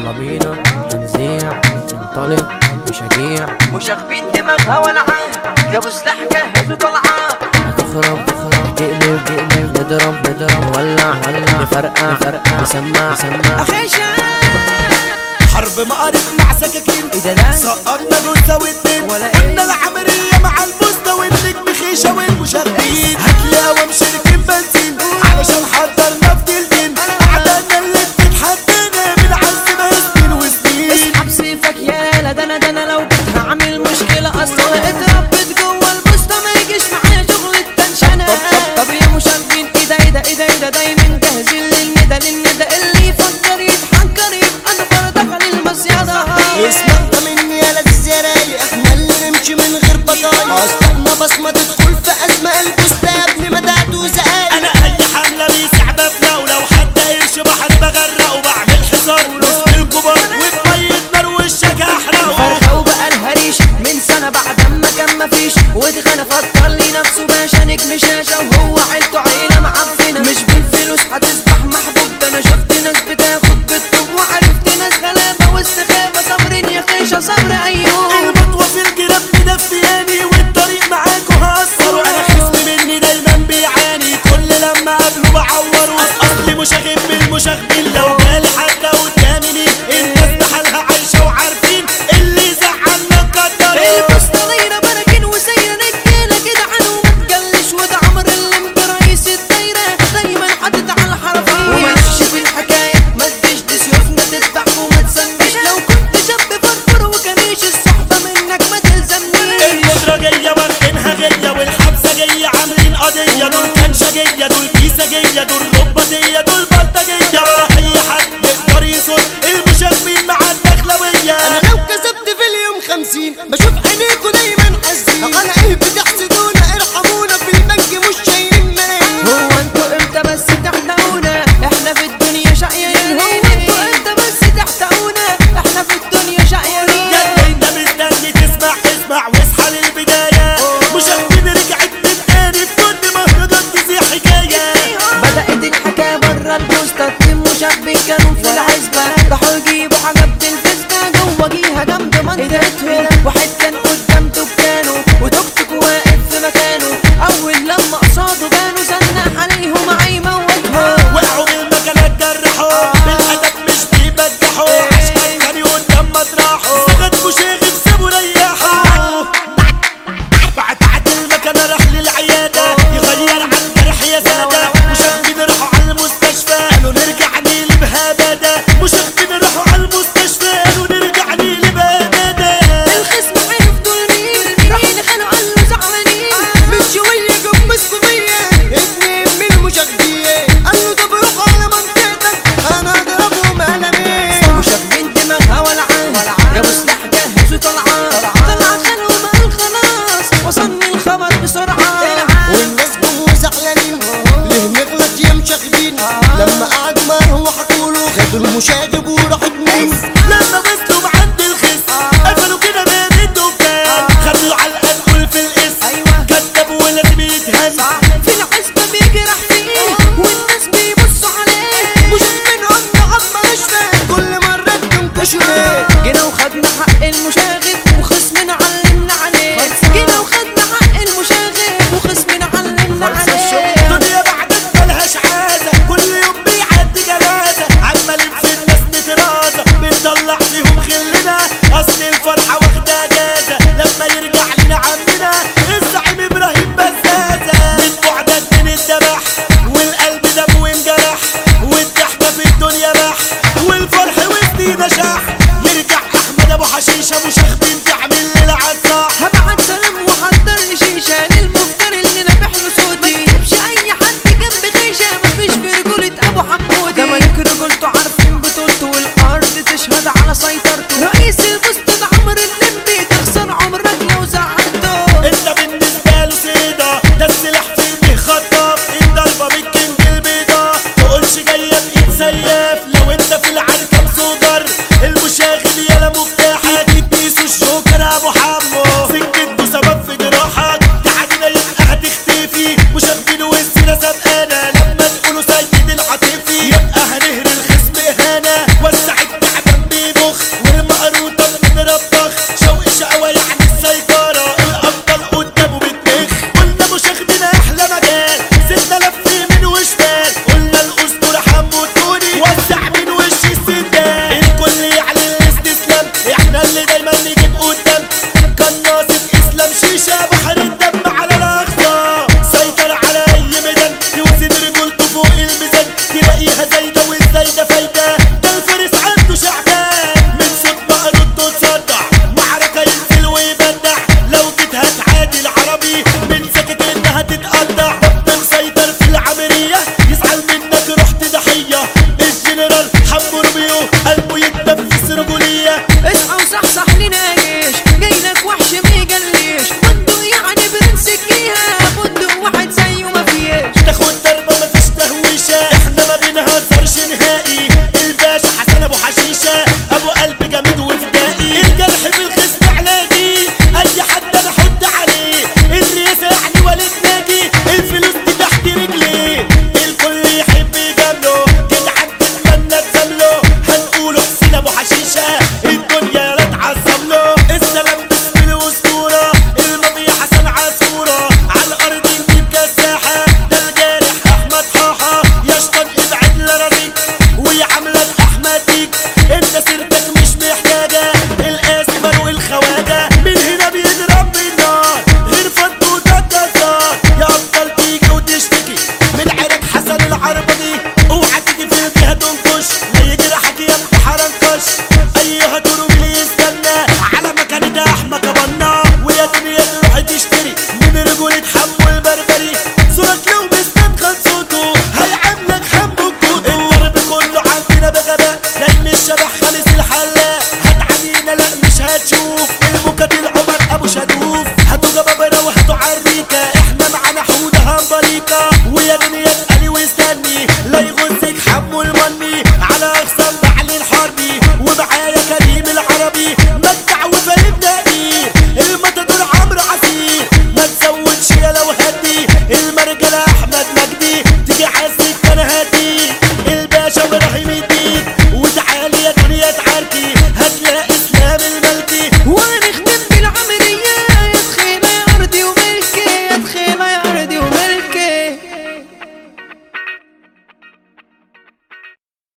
يلا بينا هنذيع ننطلق مشاجيع مش اخبين دماغها ولا عام جابوا سلاح جاهز وطلعان هتخرب تخرب تقلب تقلب نضرب نضرب ولع ولع نفرقع نفرقع نسمع نسمع حرب مقارب مع سكاكين ايه ده ده سقطنا جثة واتنين ولا قلنا العملية مع البوسطة والنجم خيشة والمشاغبين هتلاقوا شركة بنزين علشان حضرنا في الدين أعدادنا اللي بتتحدنا من عزمها سنين وسنين اسحب سيفك يالا ده انا ده انا لو كنت هعمل مشكلة اصلا اتربيت جوه البوسطة ما يجيش معايا شغل التنشنة طب طب طب يا مشاغبين ايه ده ايه ده ايه ده ايه ده دايما جاهزين للندى للندى اللي يفكر يتحنكر يبقى انا فرضك للمصيادة اسمع انت مني يا لذيذ يا رايق احنا اللي نمشي من غير بطايق اصلنا بصمة تدخل في ازمة البوسطة يا ابني ما تهدوا زقايق انا اي حملة بيسع بفنا ولو حتى قرش بحر بغرق وبعمل حصار وسط الكبار وبمية نار وشك احرقه فرخة وبقى الهريش من سنة بعد ما كان مفيش واتغنى فكر لي نفسه باشا نجم شاشة وهو عيلته عيلة معفنة مش بالفلوس هتصبح محبوب ده انا شفت ناس بتاخد بالطوب وعرفت ناس غلابة واستخابة صابرين يا خيشة صبر ايوب المطوة في الجراب مدفياني والطريق معاكوا هقصر انا خصمي مني دايما بيعاني كل لما قابله بعوره اصلي مشاغب بالمشاغبين لو جالي حتى قدامي مين الناس بحالها عايشة وعارفين اللي زعلنا قدر البوسطة دايرة براكين وسايرة رجالة كده عنه ما تجلش وده عمر اللي برئيس الدايرة دايما حاطط على الحرفية وماشي في الحكاية ما تدش دي سيوفنا تذبح وما تسميش لو كنت شاب فرفور وكريش الصحبة منك ما تلزمنيش القدرة جاية واخدينها غية والحبسة جاية عاملين قضية دول كنشجية دول كيسجية دول رباطية دول بلطجية أي حد يقدر يصد المشاغبين مع الدخلوية أنا لو كسبت في اليوم خمسين بشوف عينيكوا دايما حزين أنا إيه بتحسدونا ارحمونا في البنك مش شايلين ملايين هو انتوا امتى بس تحتقونا احنا في الدنيا شقيانين هو انتوا امتى بس تحتقونا احنا في الدنيا شقيانين يا انت مستني تسمع اسمع واصحى للبداية مشاهدين رجعت من تاني في كل مهرجان تذيع حكاية بدأت الحكاية برا البوسطة اتنين مشابه كانوا في العزبة راحوا يجيبوا حاجة بتلفزنا جوه جيها جنب منطقتهم واحد كان قدام دكانه وتوك توك واقف في مكانه أول لما قصاده بانوا زنق عليهم هيموتهم وقعوا بالمكانات جرحوا بالأدب مش بيبجحوا عشان كان قدام مطرحه سكت مشاغب سابوا ريحوا بعد بعد المكنة راح للعيادة يغير على الجرح يا سادة مشاغبين راحوا على المستشفى قالوا نرجع نقلب هبادة مشاغبين راحوا على المستشفى قالوا نرجع نقلب هبادة الخصم عرف دول مين راحين خانوا قالوا زعلانين من شوية جم مسكوا فيا اتنين من المشاغبين قالوا طب روحوا على منطقتك انا اضربهم قلمين مشابهين دماغها ولعان جابوا سلاح جاهز وطلعان طلع خانهم قال خلاص وصلني الخبر بسرعة والناس جم زعلانين ليه نغلط يا مشاغبين لما قعدوا معاهم وحكوله خدوا المشاغب وراحوا اتنين لما بسلوا عند الخس قفلوا كده باب الدكان خدوا على القلب في القس أيوة. كذب ولازم يتهز في العزبة بيجرح فيه والناس بيبصوا عليه مش منهم عم مش فاهم كل مرة تنكشوا ليه جينا وخدنا حق المشابه